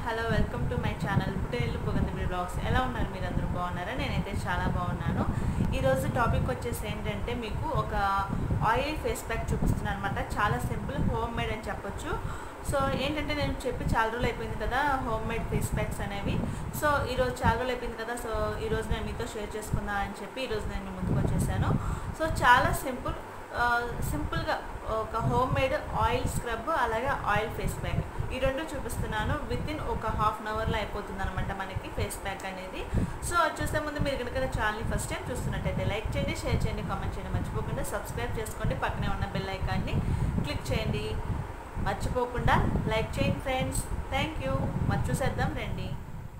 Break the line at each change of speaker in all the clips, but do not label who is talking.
hello welcome to my channel పుట్టేళ్ళు పొగంది vlogs ఎలా ఉన్నారు మీరు అందరూ బాగున్నారా నేనైతే చాలా బాగున్నాను ఈరోజు టాపిక్ వచ్చేసి ఏంటంటే మీకు ఒక ఆయిల్ ఫేస్ ప్యాక్ చూపిస్తున్నాను అనమాట చాలా సింపుల్ హోమ్ మేడ్ అని చెప్పొచ్చు సో ఏంటంటే నేను చెప్పి చాలా రోజులు అయిపోయింది కదా హోమ్ మేడ్ ఫేస్ ప్యాక్స్ అనేవి సో ఈరోజు చాలా రోజులు అయిపోయింది కదా సో ఈరోజు నేను మీతో షేర్ చేసుకుందా అని చెప్పి ఈరోజు నేను మీ ముందుకు వచ్చేసాను సో చాలా సింపుల్ ఆ, సింపుల్గా ఒక హోమ్ మేడ్ ఆయిల్ స్క్రబ్ అలాగే ఆయిల్ ఫేస్ ప్యాక్ ఈ రెండు చూపిస్తున్నాను విత్ ఇన్ ఒక హాఫ్ అన్ అవర్లో అయిపోతుంది అనమాట మనకి ఫేస్ ప్యాక్ అనేది సో అది చూసే ముందు మీరు కనుక ఛానల్ని ఫస్ట్ టైం చూస్తున్నట్టయితే లైక్ చేయండి షేర్ చేయండి కామెంట్ చేయండి మర్చిపోకుండా సబ్స్క్రైబ్ చేసుకోండి పక్కనే ఉన్న బెల్ ఐకాన్ని క్లిక్ చేయండి మర్చిపోకుండా లైక్ చేయండి ఫ్రెండ్స్ థ్యాంక్ యూ మరి చూసేద్దాం రండి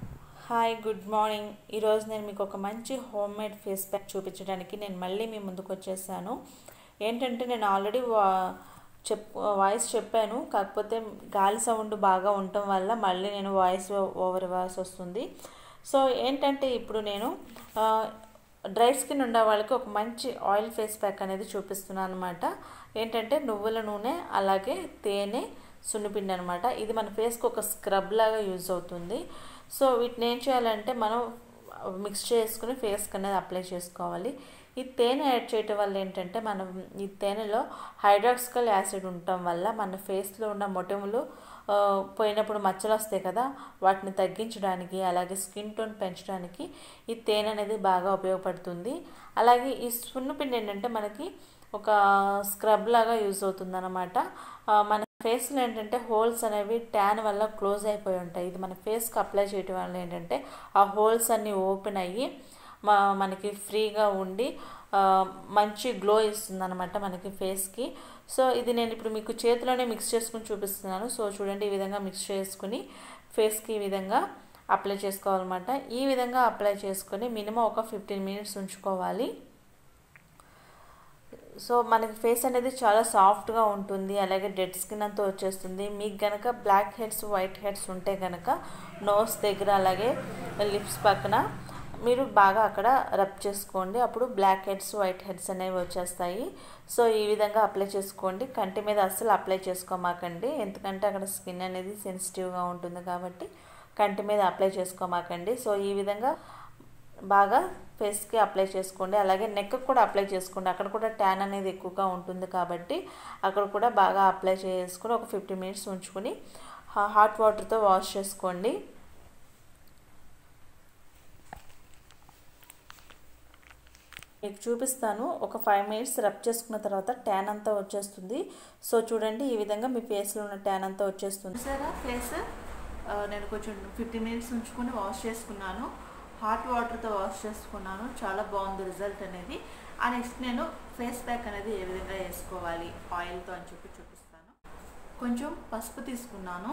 హాయ్ గుడ్ మార్నింగ్ ఈరోజు నేను మీకు ఒక మంచి హోమ్ మేడ్ ఫేస్ ప్యాక్ చూపించడానికి నేను మళ్ళీ మీ ముందుకు వచ్చేసాను ఏంటంటే నేను ఆల్రెడీ వా చెప్ వాయిస్ చెప్పాను కాకపోతే గాలి సౌండ్ బాగా ఉండటం వల్ల మళ్ళీ నేను వాయిస్ ఓవర్ వాయిస్ వస్తుంది సో ఏంటంటే ఇప్పుడు నేను ఆ, డ్రై స్కిన్ ఉండే వాళ్ళకి ఒక మంచి ఆయిల్ ఫేస్ ప్యాక్ అనేది చూపిస్తున్నాను అనమాట ఏంటంటే నువ్వుల నూనె అలాగే తేనె సున్నిపిండి అనమాట ఇది మన ఫేస్కి ఒక స్క్రబ్ లాగా యూజ్ అవుతుంది సో వీటిని ఏం చేయాలంటే మనం మిక్స్ చేసుకుని ఫేస్కి అనేది అప్లై చేసుకోవాలి ఈ తేనె యాడ్ చేయటం వల్ల ఏంటంటే మనం ఈ తేనెలో హైడ్రాక్సికల్ యాసిడ్ ఉండటం వల్ల మన ఫేస్లో ఉన్న మొటిములు ఆ, పోయినప్పుడు మచ్చలు వస్తాయి కదా వాటిని తగ్గించడానికి అలాగే స్కిన్ టోన్ పెంచడానికి ఈ తేనె అనేది బాగా ఉపయోగపడుతుంది అలాగే ఈ సున్నుపిండి ఏంటంటే మనకి ఒక స్క్రబ్ లాగా యూజ్ అవుతుంది అనమాట మన ఫేస్లో ఏంటంటే హోల్స్ అనేవి ట్యాన్ వల్ల క్లోజ్ అయిపోయి ఉంటాయి ఇది మన ఫేస్కి అప్లై చేయడం వల్ల ఏంటంటే ఆ హోల్స్ అన్నీ ఓపెన్ అయ్యి మా మనకి ఫ్రీగా ఉండి ఆ, మంచి గ్లో ఇస్తుంది అనమాట మనకి ఫేస్కి సో ఇది నేను ఇప్పుడు మీకు చేతిలోనే మిక్స్ చేసుకుని చూపిస్తున్నాను సో చూడండి ఈ విధంగా మిక్స్ చేసుకుని ఫేస్కి ఈ విధంగా అప్లై చేసుకోవాలన్నమాట ఈ విధంగా అప్లై చేసుకొని మినిమం ఒక ఫిఫ్టీన్ మినిట్స్ ఉంచుకోవాలి సో మనకి ఫేస్ అనేది చాలా సాఫ్ట్గా ఉంటుంది అలాగే డెడ్ స్కిన్ అంతా వచ్చేస్తుంది మీకు గనక బ్లాక్ హెడ్స్ వైట్ హెడ్స్ ఉంటే గనక నోస్ దగ్గర అలాగే లిప్స్ పక్కన మీరు బాగా అక్కడ రబ్ చేసుకోండి అప్పుడు బ్లాక్ హెడ్స్ వైట్ హెడ్స్ అనేవి వచ్చేస్తాయి సో ఈ విధంగా అప్లై చేసుకోండి కంటి మీద అస్సలు అప్లై చేసుకోమాకండి ఎందుకంటే అక్కడ స్కిన్ అనేది సెన్సిటివ్గా ఉంటుంది కాబట్టి కంటి మీద అప్లై చేసుకోమాకండి సో ఈ విధంగా బాగా ఫేస్కి అప్లై చేసుకోండి అలాగే నెక్ కూడా అప్లై చేసుకోండి అక్కడ కూడా ట్యాన్ అనేది ఎక్కువగా ఉంటుంది కాబట్టి అక్కడ కూడా బాగా అప్లై చేసుకుని ఒక ఫిఫ్టీ మినిట్స్ ఉంచుకొని హాట్ వాటర్తో వాష్ చేసుకోండి మీకు చూపిస్తాను ఒక ఫైవ్ మినిట్స్ రబ్ చేసుకున్న తర్వాత ట్యాన్ అంతా వచ్చేస్తుంది సో చూడండి ఈ విధంగా మీ ఫేస్లో ఉన్న ట్యాన్ అంతా వచ్చేస్తుంది సరే ఫేస్ నేను కొంచెం ఫిఫ్టీ మినిట్స్ ఉంచుకొని వాష్ చేసుకున్నాను హాట్ వాటర్తో వాష్ చేసుకున్నాను చాలా బాగుంది రిజల్ట్ అనేది ఆ నెక్స్ట్ నేను ఫేస్ ప్యాక్ అనేది ఏ విధంగా వేసుకోవాలి ఆయిల్తో అని చెప్పి చూపిస్తాను కొంచెం పసుపు తీసుకున్నాను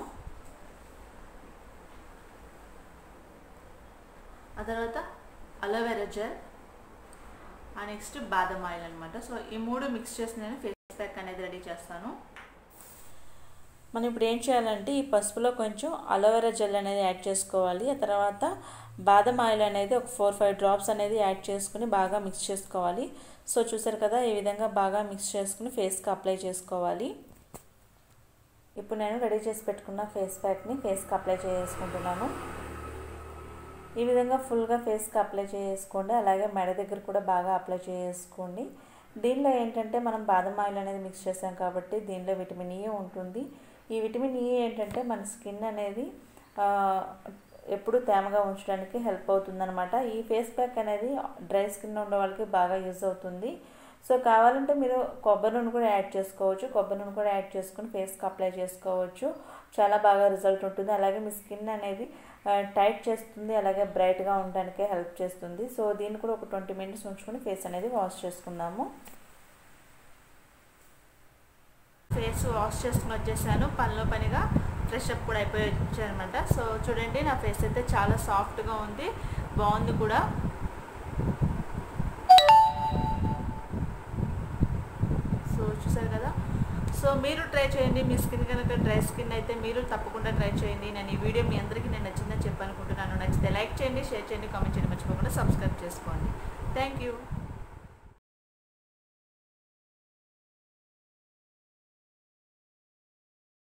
ఆ తర్వాత అలోవెరా జెల్ ఆ నెక్స్ట్ బాదం ఆయిల్ అనమాట సో ఈ మూడు మిక్స్ చేసి నేను ఫేస్ ప్యాక్ అనేది రెడీ చేస్తాను మనం ఇప్పుడు ఏం చేయాలంటే ఈ పసుపులో కొంచెం అలోవెరా జెల్ అనేది యాడ్ చేసుకోవాలి ఆ తర్వాత బాదం ఆయిల్ అనేది ఒక ఫోర్ ఫైవ్ డ్రాప్స్ అనేది యాడ్ చేసుకుని బాగా మిక్స్ చేసుకోవాలి సో చూసారు కదా ఈ విధంగా బాగా మిక్స్ చేసుకుని ఫేస్కి అప్లై చేసుకోవాలి ఇప్పుడు నేను రెడీ చేసి పెట్టుకున్న ఫేస్ ప్యాక్ని ఫేస్కి అప్లై చేసుకుంటున్నాను ఈ విధంగా ఫుల్గా ఫేస్కి అప్లై చేసుకోండి అలాగే మెడ దగ్గర కూడా బాగా అప్లై చేసుకోండి దీనిలో ఏంటంటే మనం బాదం ఆయిల్ అనేది మిక్స్ చేసాం కాబట్టి దీనిలో విటమిన్ ఈ ఉంటుంది ఈ విటమిన్ ఈ ఏంటంటే మన స్కిన్ అనేది ఆ, ఎప్పుడు తేమగా ఉంచడానికి హెల్ప్ అవుతుందన్నమాట ఈ ఫేస్ ప్యాక్ అనేది డ్రై స్కిన్ ఉన్న వాళ్ళకి బాగా యూజ్ అవుతుంది సో కావాలంటే మీరు కొబ్బరి నూనె కూడా యాడ్ చేసుకోవచ్చు కొబ్బరి నూనె కూడా యాడ్ చేసుకుని ఫేస్కి అప్లై చేసుకోవచ్చు చాలా బాగా రిజల్ట్ ఉంటుంది అలాగే మీ స్కిన్ అనేది ఆ, టైట్ చేస్తుంది అలాగే బ్రైట్గా ఉండడానికి హెల్ప్ చేస్తుంది సో దీన్ని కూడా ఒక ట్వంటీ మినిట్స్ ఉంచుకొని ఫేస్ అనేది వాష్ చేసుకుందాము ఫేస్ వాష్ చేసుకుని వచ్చేసాను పనిలో పనిగా ఫ్రెష్ అప్ కూడా అయిపోయి వచ్చానమాట సో చూడండి నా ఫేస్ అయితే చాలా సాఫ్ట్గా ఉంది బాగుంది కూడా సో చూసారు కదా సో మీరు ట్రై చేయండి మీ స్కిన్ కనుక డ్రై స్కిన్ అయితే మీరు తప్పకుండా ట్రై చేయండి నేను ఈ వీడియో మీ అందరికీ నేను నచ్చిందని చెప్పాలనుకుంటున్నాను నచ్చితే లైక్ చేయండి షేర్ చేయండి కామెంట్ చేయండి మర్చిపోకుండా సబ్స్క్రైబ్ చేసుకోండి థ్యాంక్ యూ